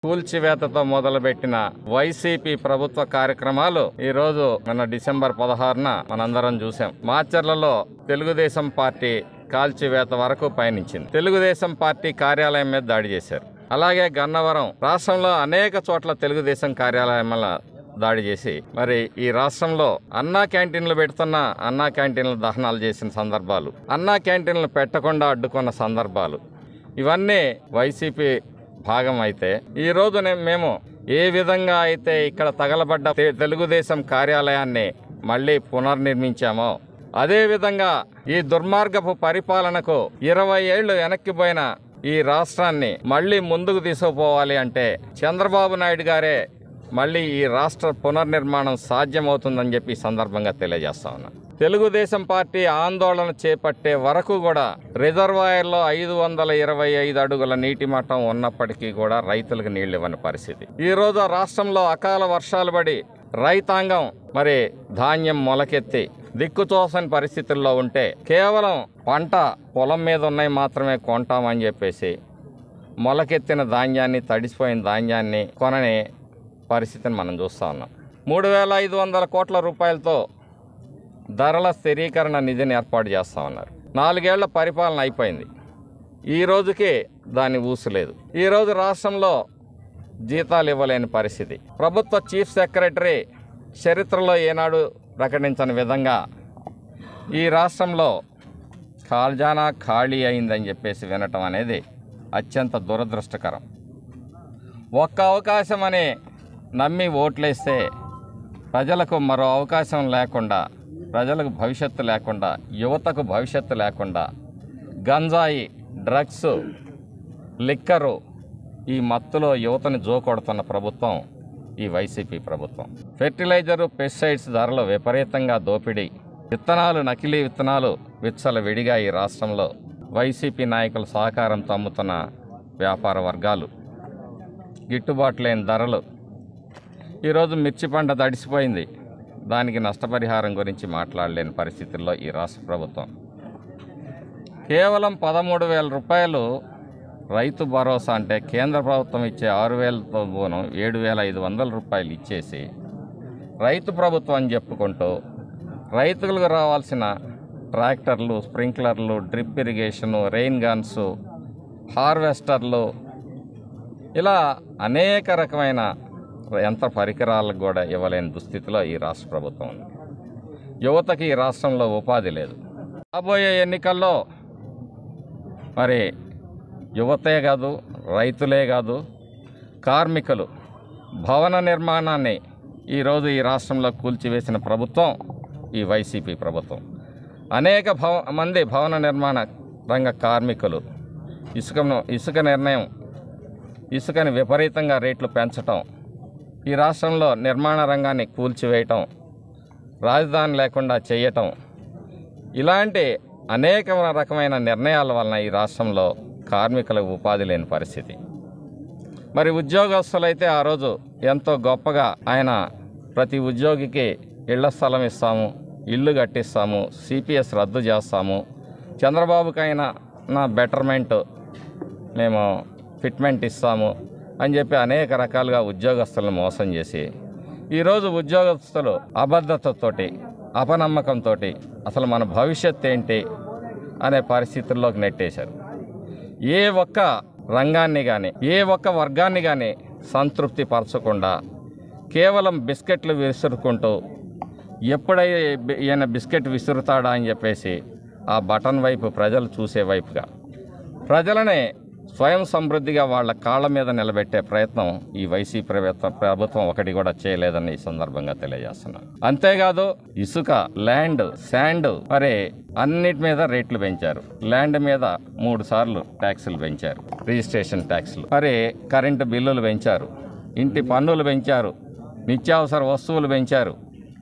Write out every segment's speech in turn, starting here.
కూల్చివేతతో మొదలుపెట్టిన వైసీపీ ప్రభుత్వ కార్యక్రమాలు ఈ రోజు మన డిసెంబర్ పదహారున మనందరం చూసాం మాచర్లలో తెలుగుదేశం పార్టీ కాల్చివేత వరకు పయనించింది తెలుగుదేశం పార్టీ కార్యాలయం మీద దాడి చేశారు అలాగే గన్నవరం రాష్ట్రంలో అనేక చోట్ల తెలుగుదేశం కార్యాలయం వల్ల దాడి చేసి మరి ఈ రాష్ట్రంలో అన్నా క్యాంటీన్లు పెడుతున్న అన్నా క్యాంటీన్లు దహనాలు చేసిన సందర్భాలు అన్నా క్యాంటీన్లు పెట్టకుండా అడ్డుకున్న సందర్భాలు ఇవన్నీ వైసీపీ భాగం అయితే ఈ రోజు నే- మేము ఏ విధంగా అయితే ఇక్కడ తగలబడ్డ తె- తెలుగుదేశం కార్యాలయాన్ని మళ్ళీ పునర్నిర్మించామో అదే విధంగా ఈ దుర్మార్గపు పరిపాలనకు ఇరవై ఏళ్లు వెనక్కిపోయిన ఈ రాష్ట్రాన్ని మళ్ళీ ముందుకు తీసుకుపోవాలి అంటే చంద్రబాబు నాయుడు గారే మళ్ళీ ఈ రాష్ట్ర పునర్నిర్మాణం సాధ్యమవుతుందని చెప్పి ఈ సందర్భంగా తెలియజేస్తా ఉన్నా తెలుగుదేశం పార్టీ ఆందోళన చేపట్టే వరకు కూడా రిజర్వాయర్లో ఐదు వందల ఇరవై ఐదు అడుగుల నీటి మట్టం ఉన్నప్పటికీ కూడా రైతులకు నీళ్లు ఇవ్వని పరిస్థితి ఈ రోజు రాష్ట్రంలో అకాల వర్షాలు పడి రైతాంగం మరి ధాన్యం మొలకెత్తి దిక్కుతోసని పరిస్థితుల్లో ఉంటే కేవలం పంట పొలం మీద ఉన్నాయి మాత్రమే కొంటామని చెప్పేసి మొలకెత్తిన ధాన్యాన్ని తడిసిపోయిన ధాన్యాన్ని కొనని పరిస్థితిని మనం చూస్తూ ఉన్నాం మూడు వేల ఐదు వందల కోట్ల రూపాయలతో ధరల స్థిరీకరణ నిధిని ఏర్పాటు చేస్తా ఉన్నారు నాలుగేళ్ల పరిపాలన అయిపోయింది ఈ రోజుకి దాని ఊసులేదు ఈరోజు రాష్ట్రంలో జీతాలు ఇవ్వలేని పరిస్థితి ప్రభుత్వ చీఫ్ సెక్రటరీ చరిత్రలో ఏనాడు ప్రకటించని విధంగా ఈ రాష్ట్రంలో ఖాల్జానా ఖాళీ అయిందని చెప్పేసి వినటం అనేది అత్యంత దురదృష్టకరం ఒక్క అవకాశం అని నమ్మి ఓట్లేస్తే ప్రజలకు మరో అవకాశం లేకుండా ప్రజలకు భవిష్యత్తు లేకుండా యువతకు భవిష్యత్తు లేకుండా గంజాయి డ్రగ్స్ లిక్కరు ఈ మత్తులో యువతని జోకొడుతున్న ప్రభుత్వం ఈ వైసీపీ ప్రభుత్వం ఫెర్టిలైజరు పెస్టిసైడ్స్ ధరలు విపరీతంగా దోపిడీ విత్తనాలు నకిలీ విత్తనాలు విచ్చల విడిగా ఈ రాష్ట్రంలో వైసీపీ నాయకుల సహకారంతో అమ్ముతున్న వ్యాపార వర్గాలు గిట్టుబాటు లేని ధరలు ఈరోజు మిర్చి పంట తడిసిపోయింది దానికి నష్టపరిహారం గురించి మాట్లాడలేని పరిస్థితుల్లో ఈ రాష్ట్ర ప్రభుత్వం కేవలం పదమూడు వేల రూపాయలు రైతు భరోసా అంటే కేంద్ర ప్రభుత్వం ఇచ్చే ఆరు వేలతో పోను ఏడు వేల ఐదు వందల రూపాయలు ఇచ్చేసి రైతు ప్రభుత్వం అని చెప్పుకుంటూ రైతులకు రావాల్సిన ట్రాక్టర్లు స్ప్రింక్లర్లు డ్రిప్ ఇరిగేషను రెయిన్ గన్స్ హార్వెస్టర్లు ఇలా అనేక రకమైన యంత్ర పరికరాలకు కూడా ఇవ్వలేని దుస్థితిలో ఈ రాష్ట్ర ప్రభుత్వం ఉంది యువతకి ఈ రాష్ట్రంలో ఉపాధి లేదు రాబోయే ఎన్నికల్లో మరి యువతే కాదు రైతులే కాదు కార్మికులు భవన నిర్మాణాన్ని ఈరోజు ఈ రాష్ట్రంలో కూల్చివేసిన ప్రభుత్వం ఈ వైసీపీ ప్రభుత్వం అనేక భవ మంది భవన నిర్మాణ రంగ కార్మికులు ఇసుకను ఇసుక నిర్ణయం ఇసుకని విపరీతంగా రేట్లు పెంచటం ఈ రాష్ట్రంలో నిర్మాణ రంగాన్ని కూల్చివేయటం రాజధాని లేకుండా చేయటం ఇలాంటి అనేక రకమైన నిర్ణయాల వలన ఈ రాష్ట్రంలో కార్మికులకు ఉపాధి లేని పరిస్థితి మరి ఉద్యోగస్తులైతే ఆ రోజు ఎంతో గొప్పగా ఆయన ప్రతి ఉద్యోగికి ఇళ్ల స్థలం ఇస్తాము ఇల్లు కట్టిస్తాము సిపిఎస్ రద్దు చేస్తాము చంద్రబాబుకైనా నా బెటర్మెంట్ మేము ఫిట్మెంట్ ఇస్తాము అని చెప్పి అనేక రకాలుగా ఉద్యోగస్తులను మోసం చేసి ఈరోజు ఉద్యోగస్తులు అబద్ధతతోటి అపనమ్మకంతో అసలు మన భవిష్యత్ ఏంటి అనే పరిస్థితుల్లోకి నెట్టేశారు ఏ ఒక్క రంగాన్ని కానీ ఏ ఒక్క వర్గాన్ని కానీ సంతృప్తి పరచకుండా కేవలం బిస్కెట్లు విసురుకుంటూ ఎప్పుడై ఈయన బిస్కెట్ విసురుతాడా అని చెప్పేసి ఆ బటన్ వైపు ప్రజలు చూసే వైపుగా ప్రజలనే స్వయం సమృద్ధిగా వాళ్ళ కాళ్ళ మీద నిలబెట్టే ప్రయత్నం ఈ వైసీపీ ప్రభుత్వం ప్రభుత్వం ఒకటి కూడా చేయలేదని ఈ సందర్భంగా తెలియజేస్తున్నాను అంతేకాదు ఇసుక ల్యాండ్ శాండ్ మరి అన్నిటి మీద రేట్లు పెంచారు ల్యాండ్ మీద మూడు సార్లు ట్యాక్సులు పెంచారు రిజిస్ట్రేషన్ ట్యాక్సులు మరి కరెంటు బిల్లులు పెంచారు ఇంటి పన్నులు పెంచారు నిత్యావసర వస్తువులు పెంచారు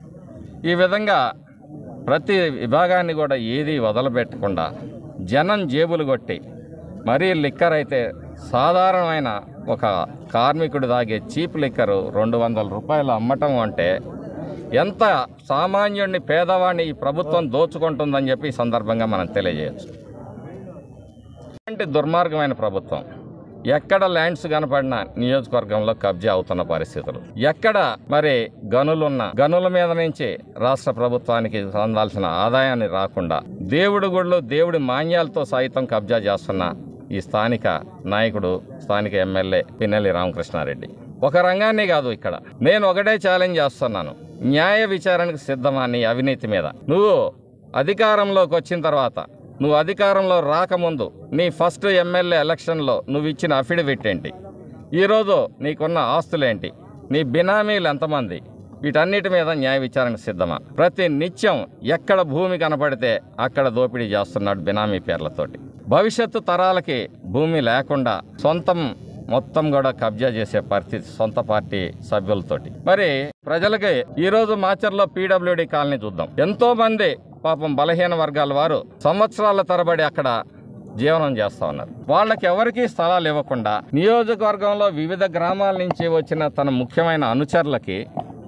ఈ విధంగా ప్రతి విభాగాన్ని కూడా ఏది వదలబెట్టకుండా జనం జేబులు కొట్టి మరీ లిక్కర్ అయితే సాధారణమైన ఒక కార్మికుడు తాగే చీప్ లిక్కరు రెండు వందల రూపాయలు అమ్మటం అంటే ఎంత సామాన్యుడిని పేదవాడిని ఈ ప్రభుత్వం దోచుకుంటుందని చెప్పి ఈ సందర్భంగా మనం తెలియజేయచ్చు ఇలాంటి దుర్మార్గమైన ప్రభుత్వం ఎక్కడ ల్యాండ్స్ కనపడినా నియోజకవర్గంలో కబ్జా అవుతున్న పరిస్థితులు ఎక్కడ మరి గనులున్న గనుల మీద నుంచి రాష్ట్ర ప్రభుత్వానికి అందాల్సిన ఆదాయాన్ని రాకుండా దేవుడి గుళ్ళు దేవుడి మాన్యాలతో సైతం కబ్జా చేస్తున్న ఈ స్థానిక నాయకుడు స్థానిక ఎమ్మెల్యే పిన్నెల్లి రామకృష్ణారెడ్డి ఒక రంగాన్ని కాదు ఇక్కడ నేను ఒకటే ఛాలెంజ్ చేస్తున్నాను న్యాయ విచారణకు సిద్ధమా నీ అవినీతి మీద నువ్వు అధికారంలోకి వచ్చిన తర్వాత నువ్వు అధికారంలో రాకముందు నీ ఫస్ట్ ఎమ్మెల్యే ఎలక్షన్లో నువ్వు ఇచ్చిన అఫిడవిట్ ఏంటి ఈరోజు నీకున్న ఆస్తులేంటి నీ బినామీలు ఎంతమంది వీటన్నిటి మీద న్యాయ విచారణకు సిద్ధమా ప్రతి నిత్యం ఎక్కడ భూమి కనపడితే అక్కడ దోపిడీ చేస్తున్నాడు బినామీ పేర్లతోటి భవిష్యత్తు తరాలకి భూమి లేకుండా సొంతం మొత్తం కూడా కబ్జా చేసే పరిస్థితి సొంత పార్టీ సభ్యులతోటి మరి ప్రజలకి ఈ రోజు మాచర్లో పీడబ్ల్యూడి కాలనీ చూద్దాం ఎంతో మంది పాపం బలహీన వర్గాల వారు సంవత్సరాల తరబడి అక్కడ జీవనం చేస్తా ఉన్నారు వాళ్ళకి ఎవరికీ స్థలాలు ఇవ్వకుండా నియోజకవర్గంలో వివిధ గ్రామాల నుంచి వచ్చిన తన ముఖ్యమైన అనుచరులకి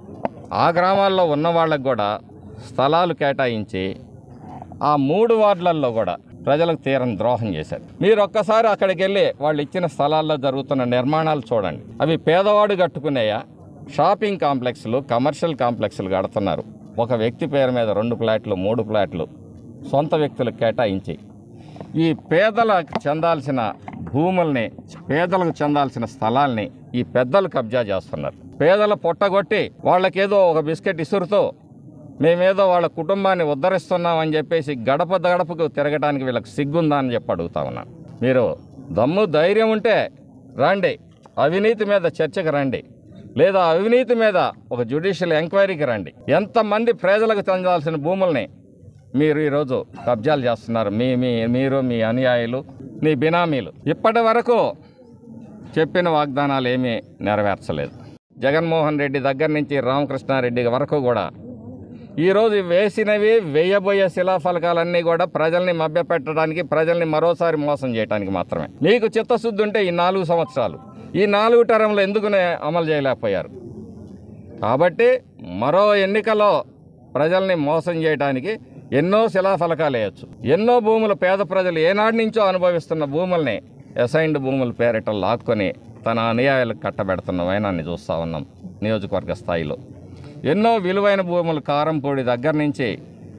ఆ గ్రామాల్లో ఉన్న వాళ్ళకి కూడా స్థలాలు కేటాయించి ఆ మూడు వార్డులలో కూడా ప్రజలకు తీరని ద్రోహం చేశారు మీరు ఒక్కసారి అక్కడికి వెళ్ళి వాళ్ళు ఇచ్చిన స్థలాల్లో జరుగుతున్న నిర్మాణాలు చూడండి అవి పేదవాడు కట్టుకునేయా షాపింగ్ కాంప్లెక్స్లు కమర్షియల్ కాంప్లెక్స్లు కడుతున్నారు ఒక వ్యక్తి పేరు మీద రెండు ఫ్లాట్లు మూడు ఫ్లాట్లు సొంత వ్యక్తులకు కేటాయించి ఈ పేదలకు చెందాల్సిన భూముల్ని పేదలకు చెందాల్సిన స్థలాల్ని ఈ పెద్దలు కబ్జా చేస్తున్నారు పేదల పొట్టగొట్టి వాళ్ళకేదో ఒక బిస్కెట్ ఇసురుతూ మేమేదో వాళ్ళ కుటుంబాన్ని ఉద్ధరిస్తున్నామని చెప్పేసి గడప గడపకు తిరగడానికి వీళ్ళకి సిగ్గుందా అని చెప్పి అడుగుతా ఉన్నాను మీరు దమ్ము ధైర్యం ఉంటే రండి అవినీతి మీద చర్చకు రండి లేదా అవినీతి మీద ఒక జ్యుడిషియల్ ఎంక్వైరీకి రండి ఎంతమంది ప్రజలకు చెందాల్సిన భూముల్ని మీరు ఈరోజు కబ్జాలు చేస్తున్నారు మీ మీ మీరు మీ అనుయాయులు మీ బినామీలు ఇప్పటి వరకు చెప్పిన వాగ్దానాలు ఏమీ నెరవేర్చలేదు జగన్మోహన్ రెడ్డి దగ్గర నుంచి రామకృష్ణారెడ్డి వరకు కూడా ఈరోజు వేసినవి వేయబోయే శిలాఫలకాలన్నీ కూడా ప్రజల్ని మభ్యపెట్టడానికి ప్రజల్ని మరోసారి మోసం చేయడానికి మాత్రమే మీకు చిత్తశుద్ధి ఉంటే ఈ నాలుగు సంవత్సరాలు ఈ నాలుగు టర్మ్లు ఎందుకునే అమలు చేయలేకపోయారు కాబట్టి మరో ఎన్నికలో ప్రజల్ని మోసం చేయడానికి ఎన్నో శిలాఫలకాలు వేయచ్చు ఎన్నో భూములు పేద ప్రజలు ఏనాటి నుంచో అనుభవిస్తున్న భూముల్ని అసైన్డ్ భూముల పేరిట లాక్కొని తన అనుయాయులకు కట్టబెడుతున్న వైనాన్ని చూస్తూ ఉన్నాం నియోజకవర్గ స్థాయిలో ఎన్నో విలువైన భూములు కారంపూడి దగ్గర నుంచి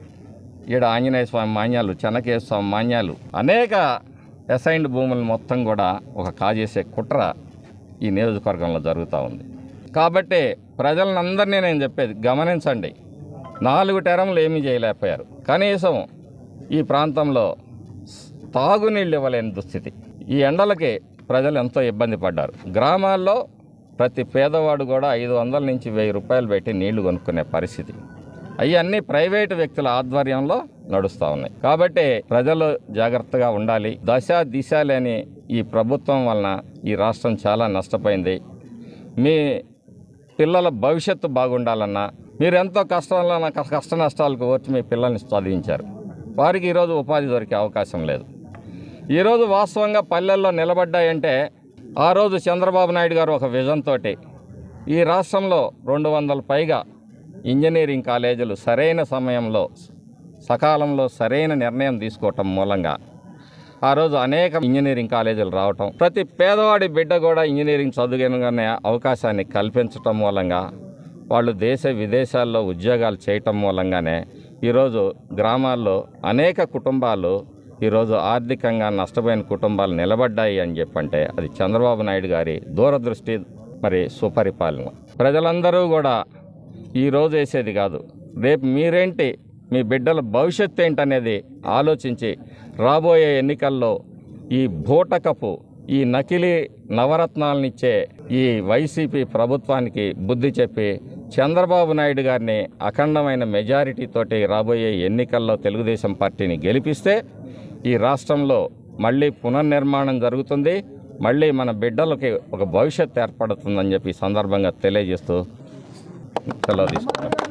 ఈడ ఆంజనేయ స్వామి మాన్యాలు చెనకేశ్వర స్వామి మాన్యాలు అనేక అసైన్డ్ భూములు మొత్తం కూడా ఒక కాజేసే కుట్ర ఈ నియోజకవర్గంలో జరుగుతూ ఉంది కాబట్టి ప్రజలందరినీ నేను చెప్పేది గమనించండి నాలుగు టెరములు ఏమీ చేయలేకపోయారు కనీసం ఈ ప్రాంతంలో తాగునీళ్ళు ఇవ్వలేని దుస్థితి ఈ ఎండలకి ప్రజలు ఎంతో ఇబ్బంది పడ్డారు గ్రామాల్లో ప్రతి పేదవాడు కూడా ఐదు వందల నుంచి వెయ్యి రూపాయలు పెట్టి నీళ్లు కొనుక్కునే పరిస్థితి అవన్నీ ప్రైవేటు వ్యక్తుల ఆధ్వర్యంలో నడుస్తూ ఉన్నాయి కాబట్టి ప్రజలు జాగ్రత్తగా ఉండాలి దశ దిశ లేని ఈ ప్రభుత్వం వలన ఈ రాష్ట్రం చాలా నష్టపోయింది మీ పిల్లల భవిష్యత్తు బాగుండాలన్నా మీరు ఎంతో కష్టంలో కష్ట నష్టాలకు వచ్చి మీ పిల్లల్ని చదివించారు వారికి ఈరోజు ఉపాధి దొరికే అవకాశం లేదు ఈరోజు వాస్తవంగా పల్లెల్లో నిలబడ్డాయంటే ఆ రోజు చంద్రబాబు నాయుడు గారు ఒక విజన్ తోటి ఈ రాష్ట్రంలో రెండు వందల పైగా ఇంజనీరింగ్ కాలేజీలు సరైన సమయంలో సకాలంలో సరైన నిర్ణయం తీసుకోవటం మూలంగా ఆ రోజు అనేక ఇంజనీరింగ్ కాలేజీలు రావటం ప్రతి పేదవాడి బిడ్డ కూడా ఇంజనీరింగ్ చదువుకునే అవకాశాన్ని కల్పించటం మూలంగా వాళ్ళు దేశ విదేశాల్లో ఉద్యోగాలు చేయటం మూలంగానే ఈరోజు గ్రామాల్లో అనేక కుటుంబాలు ఈరోజు ఆర్థికంగా నష్టపోయిన కుటుంబాలు నిలబడ్డాయి అని చెప్పంటే అది చంద్రబాబు నాయుడు గారి దూరదృష్టి మరి సుపరిపాలన ప్రజలందరూ కూడా ఈరోజు వేసేది కాదు రేపు మీరేంటి మీ బిడ్డల భవిష్యత్తు ఏంటనేది ఆలోచించి రాబోయే ఎన్నికల్లో ఈ బూటకపు ఈ నకిలీ నవరత్నాలనిచ్చే ఈ వైసీపీ ప్రభుత్వానికి బుద్ధి చెప్పి చంద్రబాబు నాయుడు గారిని అఖండమైన మెజారిటీతోటి రాబోయే ఎన్నికల్లో తెలుగుదేశం పార్టీని గెలిపిస్తే ఈ రాష్ట్రంలో మళ్ళీ పునర్నిర్మాణం జరుగుతుంది మళ్ళీ మన బిడ్డలకి ఒక భవిష్యత్తు ఏర్పడుతుందని చెప్పి ఈ సందర్భంగా తెలియజేస్తూ సెలవు తీసుకుంటాం